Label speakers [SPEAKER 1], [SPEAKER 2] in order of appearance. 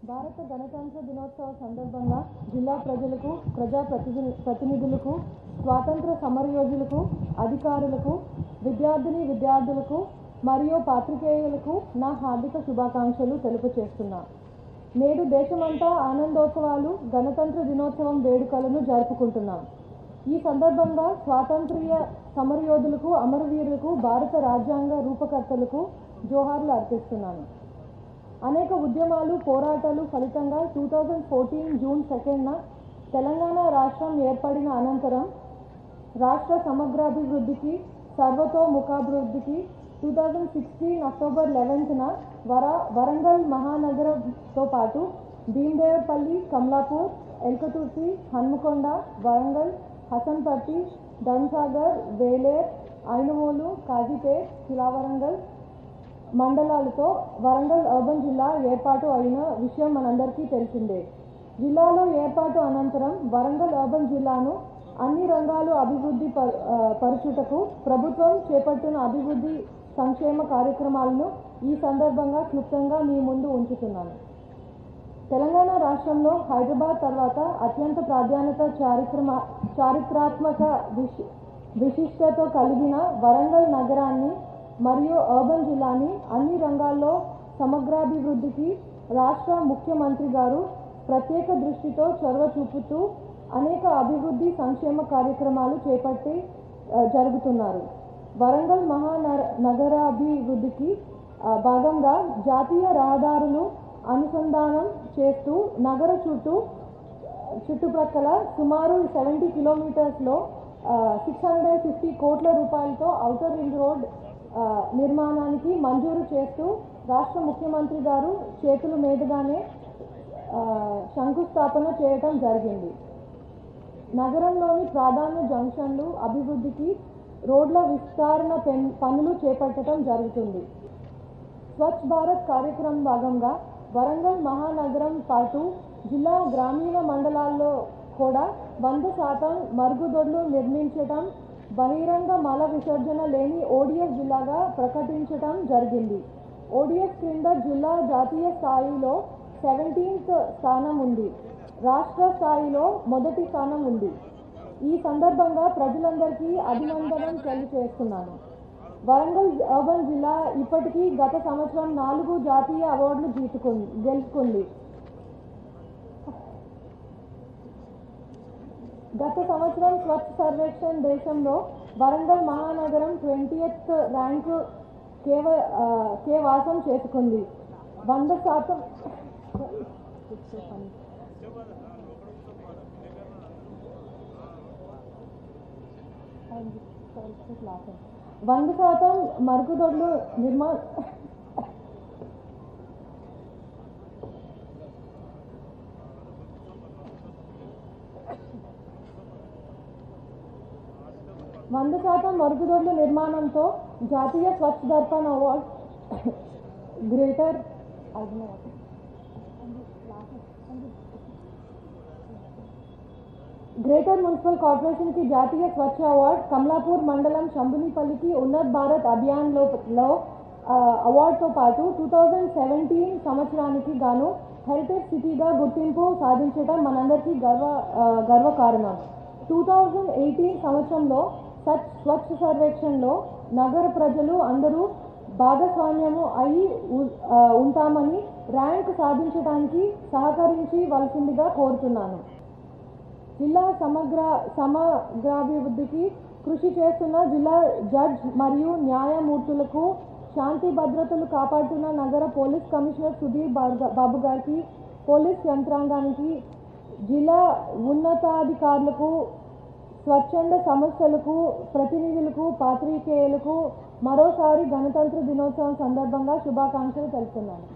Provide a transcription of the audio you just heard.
[SPEAKER 1] భారత గణతంత్ర దినోత్సవ సందర్భంగా జిల్లా ప్రజలకు ప్రజా ప్రతిని- ప్రతినిధులకు స్వాతంత్ర సమరయోధులకు అధికారులకు విద్యార్థిని విద్యార్థులకు మరియు పాత్రికేయులకు నా హార్దిక శుభాకాంక్షలు తెలుపు చేస్తున్నా నేడు దేశమంతా ఆనందోత్సవాలు గణతంత్ర దినోత్సవం వేడుకలను జరుపుకుంటున్నాం ఈ సందర్భంగా స్వాతంత్ర్య సమరయోధులకు అమరవీరులకు భారత రాజ్యాంగ రూపకర్తలకు జోహార్లు అర్పిస్తున్నాను అనేక ఉద్యమాలు పోరాటాలు ఫలితంగా టూ థౌజండ్ ఫోర్టీన్ జూన్ సెకండ్న తెలంగాణ రాష్ట్రం ఏర్పడిన అనంతరం రాష్ట్ర సమగ్రాభివృద్ధికి సర్వతోముఖాభివృద్ధికి టూ థౌజండ్ సిక్స్టీన్ అక్టోబర్ లెవెన్త్న వర వరంగల్ మహానగరంతో పాటు భీమదేవపల్లి కమలాపూర్ ఎల్కతుర్తి హన్మకొండ వరంగల్ హసన్పర్తి ధన్సాగర్ వేలేర్ ఐనమోలు కాజీపేట్ శిలావరంగల్ మండలాలతో వరంగల్ అర్బన్ జిల్లా ఏర్పాటు అయిన విషయం మనందరికీ తెలిసిందే జిల్లాలో ఏర్పాటు అనంతరం వరంగల్ అర్బన్ జిల్లాను అన్ని రంగాలు అభివృద్ధి పర- ఆ, పరచుటకు ప్రభుత్వం చేపట్టిన అభివృద్ధి సంక్షేమ కార్యక్రమాలను ఈ సందర్భంగా క్లుప్తంగా మీ ముందు ఉంచుతున్నాను తెలంగాణ రాష్ట్రంలో హైదరాబాద్ తర్వాత అత్యంత ప్రాధాన్యత చారిత్రమ చారిత్రాత్మక విశి విశిష్టతో కలిగిన వరంగల్ నగరాన్ని మరియు అర్బన్ జిల్లాని అన్ని రంగాల్లో సమగ్రాభివృద్ధికి రాష్ట్ర ముఖ్యమంత్రి గారు ప్రత్యేక దృష్టితో చొరవ చూపుతూ అనేక అభివృద్ధి సంక్షేమ కార్యక్రమాలు చేపట్టి ఆ, జరుగుతున్నారు వరంగల్ మహానగ నగరాభివృద్ధికి ఆ, భాగంగా జాతీయ రహదారులు అనుసంధానం చేస్తూ నగర చుట్టూ చుట్టుప్రక్కల సుమారు సెవెంటీ కిలోమీటర్స్లో సిక్స్ హండ్రెడ్ ఫిఫ్టీ కోట్ల రూపాయలతో ఔటర్ రింగ్ రోడ్ ఆ, నిర్మాణానికి మంజూరు చేస్తూ రాష్ట్ర ముఖ్యమంత్రి గారు చేతుల మీదుగానే ఆ, శంకుస్థాపన చేయటం జరిగింది నగరంలోని ప్రాధాన్య జంక్షన్లు అభివృద్ధికి రోడ్ల విస్తరణ పెన్ పనులు చేపట్టడం జరుగుతుంది స్వచ్ఛ భారత్ కార్యక్రమం భాగంగా వరంగల్ మహానగరం పాటు జిల్లా గ్రామీణ మండలాల్లో కూడా వంద శాతం మరుగుదొడ్లు నిర్మించటం బహిరంగ మల విసర్జన లేని ఓడిఎఫ్ జిల్లాగా ప్రకటించటం జరిగింది ఓడిఎఫ్ క్రింద జిల్లా జాతీయ స్థాయిలో సెవెంటీన్త్ స్థానం ఉంది రాష్ట్ర స్థాయిలో మొదటి స్థానం ఉంది ఈ సందర్భంగా ప్రజలందరికీ అభినందనం తెలియజేస్తున్నాను వరంగల్ అర్బన్ జిల్లా ఇప్పటికీ గత సంవత్సరం నాలుగు జాతీయ అవార్డులు జీతుకుంది గెలుచుకుంది గత సంవత్సరం స్వచ్ఛ సర్వేక్షణ్ దేశంలో వరంగల్ మహానగరం ట్వంటీయత్ ర్యాంకు కేవ ఆ, కే వాసం చేసుకుంది వంద శాతం వంద శాతం మరుగుదొడ్లు నిర్మా వంద శాతం మరుగుదొడ్ల నిర్మాణంతో జాతీయ Swachh Darpan award greater greater municipal corporation కి జాతీయ స్వచ్ఛ అవార్డ్ కమలాపూర్ మండలం శంభునిపల్లికి ఉన్నత్ భారత్ అభియాన్ లో లో ఆ, అవార్డుతో పాటు టూ థౌజండ్ సెవెంటీన్ సంవత్సరానికి గాను హెరిటేజ్ సిటీగా గుర్తింపు సాధించడం మనందరికీ గర్వ ఆ, గర్వకారణం టూ థౌజండ్ ఎయిటీన్ సంవత్సరంలో సచ్ స్వచ్ఛ సర్వేక్షణలో నగర ప్రజలు అందరూ భాగస్వామ్యము అయి ఉ- ఆ, ఉంటామని ర్యాంక్ సాధించడానికి సహకరించి వలసిందిగా కోరుతున్నాను జిల్లా సమగ్ర సమగ్రాభివృద్ధికి కృషి చేస్తున్న జిల్లా జడ్జ్ మరియు న్యాయమూర్తులకు శాంతి భద్రతలు కాపాడుతున్న నగర పోలీస్ కమిషనర్ సుధీర్ బార్గ- బాబు గారికి పోలీస్ యంత్రాంగానికి జిల్లా ఉన్నతాధికారులకు స్వచ్ఛంద సంస్థలకు ప్రతినిధులకు పాత్రికేయులకు మరోసారి గణతంత్ర దినోత్సవం సందర్భంగా శుభాకాంక్షలు తెలుపుతున్నాను